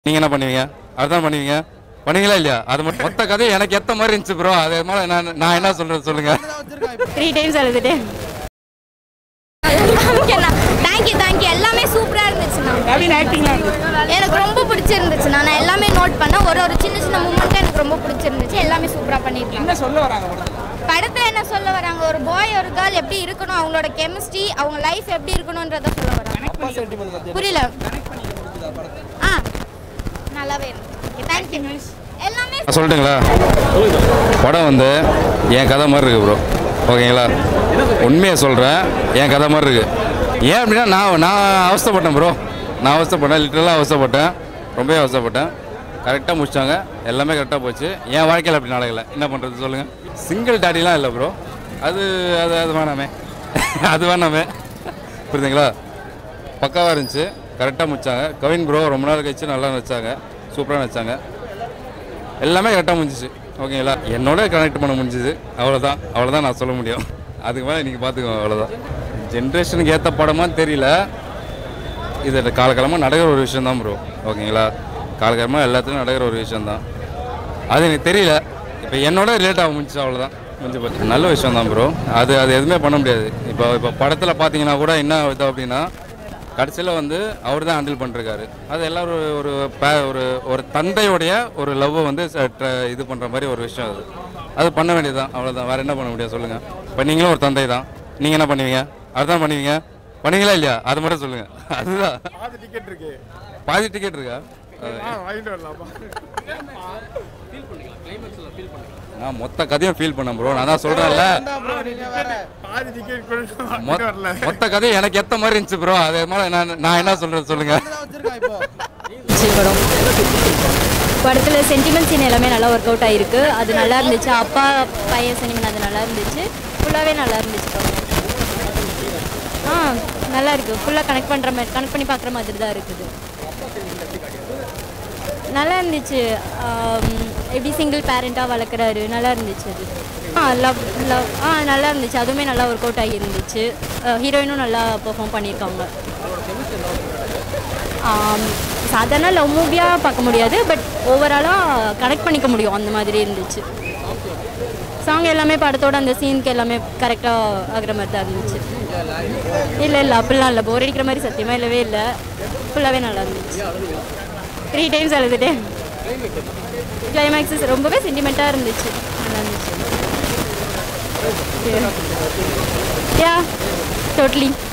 நீங்க என்ன பண்ணுவீங்க அதுதான் பண்ணுவீங்க பண்ணுவீங்களா இல்லையா அது மட்டும் மொத்த கதை எனக்கு ஏத்த மாதிரி இருந்துச்சு ப்ரோ அதே மாதிரி நான் நான் என்ன சொல்றது சொல்லுங்க த்ரீ டைம்ஸ் அழுதுட்டேன் தேங்க்யூ தேங்க்யூ எல்லாமே சூப்பராக இருந்துச்சுண்ணா எனக்கு ரொம்ப பிடிச்சிருந்துச்சுண்ணா நான் எல்லாமே நோட் பண்ணேன் ஒரு ஒரு சின்ன சின்ன மூமெண்ட்டும் எனக்கு ரொம்ப பிடிச்சிருந்துச்சு எல்லாமே சூப்பராக பண்ணியிருக்காங்க என்ன சொல்ல வராங்க படத்துல? படத்தில் என்ன சொல்ல வராங்க ஒரு பாய் ஒரு கேர்ள் எப்படி இருக்கணும் அவங்களோட கெமிஸ்ட்ரி அவங்க லைஃப் எப்படி இருக்கணுன்றத சொல்ல வராங்க அப்பா sentiment பத்தி புரியல ஆ நல்லாவே இருந்துச்சு தேங்க்யூ எல்லாமே நான் சொல்லட்டுங்களா படம் வந்து என் கதை மாதிரி இருக்கு ப்ரோ ஓகேங்களா உண்மையை சொல்கிறேன் என் கதை மாதிரி இருக்கு ஏன் அப்படின்னா நான் நான் அவஸ்தைப்பட்டேன் ப்ரோ நான் அவஸ்தைப்பட்டேன் லிட்டரலாக அவஸ்தைப்பட்டேன் ரொம்பவே அவஸ்தைப்பட்டேன் கரெக்டாக முடிச்சிட்டாங்க எல்லாமே கரெக்டாக போச்சு என் வாழ்க்கையில் அப்படி நடக்கலை என்ன பண்ணுறது சொல்லுங்கள் சிங்கிள் டாடிலாம் இல்லை ப்ரோ அது அது அது வேணாமே அது வேணாமே புரியுதுங்களா பக்காவாக இருந்துச்சு கரெக்டாக முடிச்சாங்க கவின் ப்ரோ ரொம்ப நாள் கழிச்சு நல்லா நடிச்சாங்க சூப்பராக நடிச்சாங்க எல்லாமே கரெக்டாக முடிஞ்சிச்சு ஓகேங்களா என்னோட கனெக்ட் பண்ண முடிஞ்சுது அவ்வளோதான் அவ்வளோதான் நான் சொல்ல முடியும் அதுக்கு மேலே நீங்கள் பார்த்துக்கோங்க அவ்வளோதான் ஜென்ரேஷனுக்கு ஏற்ற படமான்னு தெரியல இது காலகாலமாக நடக்கிற ஒரு விஷயம் தான் ப்ரோ ஓகேங்களா காலகாலமாக எல்லாத்துக்கும் நடக்கிற ஒரு விஷயம் தான் அது எனக்கு தெரியல இப்போ என்னோட ரிலேட் ஆக முடிஞ்சு அவ்வளோதான் முடிஞ்சு போச்சு நல்ல விஷயம் தான் ப்ரோ அது அது எதுவுமே பண்ண முடியாது இப்போ இப்போ படத்தில் பார்த்தீங்கன்னா கூட என்ன இது அப்படின்னா கடைசியில் வந்து அவர் தான் ஹேண்டில் பண்ணிருக்காரு அது எல்லாரும் ஒரு ஒரு பே- ஒரு ஒரு தந்தையுடைய ஒரு லவ்வை வந்து ச- ட்ர- இது பண்ணுற மாதிரி ஒரு விஷயம் அது அது பண்ண வேண்டியதுதான் அவ்வளோதான் வேறு என்ன பண்ண முடியும் சொல்லுங்கள் இப்போ நீங்களும் ஒரு தந்தை தான் நீங்கள் என்ன பண்ணுவீங்க அதுதான் பண்ணுவீங்க பண்ணுவீங்களா இல்லையா அது மட்டும் சொல்லுங்கள் அதுதான் பாதி டிக்கெட் இருக்கு பாதி டிக்கெட் இருக்கா ஆ, வாங்கிட்டு வரலாமா நான் மொத்த கதையும் ஃபீல் பண்ணேன் ப்ரோ நான் தான் சொல்கிறேன்ல பாதி டிக்கெட் கூட வாங்கிட்டு மொத்த வரல மொத்த கதையும் எனக்கு ஏத்த மாதிரி இருந்துச்சு ப்ரோ அதே மாதிரி நான் நான் என்ன சொல்றது சொல்லுங்க இருந்துச்சு படம் படத்தில் சென்டிமெண்ட் சீன் எல்லாமே நல்லா ஒர்க் அவுட் ஆயிருக்கு அது நல்லா இருந்துச்சு அப்பா பையன் சென்டிமெண்ட் அது நல்லா இருந்துச்சு ஃபுல்லாகவே நல்லா இருந்துச்சு படம் ஆ நல்லா இருக்கு ஃபுல்லாக கனெக்ட் பண்ணுற மாதிரி கனெக்ட் பண்ணி பார்க்குற மாதிரி தான் இருக்குது நல்லா இருந்துச்சு ஆம், எப்படி சிங்கிள் பேரண்ட்டாக வளர்க்குறாரு நல்லா இருந்துச்சு அது ஆ லவ் லவ் ஆ நல்லா இருந்துச்சு அதுவுமே நல்லா ஒர்க் அவுட் ஆகி இருந்துச்சு ஹீரோயினும் நல்லா பெர்ஃபார்ம் பண்ணியிருக்காங்க ஆம், சாதாரண லவ் மூவியாக பார்க்க முடியாது பட் ஓவராலாக கனெக்ட் பண்ணிக்க முடியும் அந்த மாதிரி இருந்துச்சு சாங் எல்லாமே படத்தோட அந்த சீனுக்கு எல்லாமே கரெக்டாக ஆகுற மாதிரி தான் இருந்துச்சு இல்லை இல்லை அப்படிலாம் இல்லை போர் அடிக்கிற மாதிரி சத்தியமாக இல்லவே இல்லை ஃபுல்லாகவே நல்லா இருந்துச்சு த்ரீ டைம்ஸ் அழுதுட்டேன் கிளைமேக்ஸஸ் ரொம்பவே சென்டிமெண்ட்டாக இருந்துச்சு நல்லா இருந்துச்சு யா டோட்லி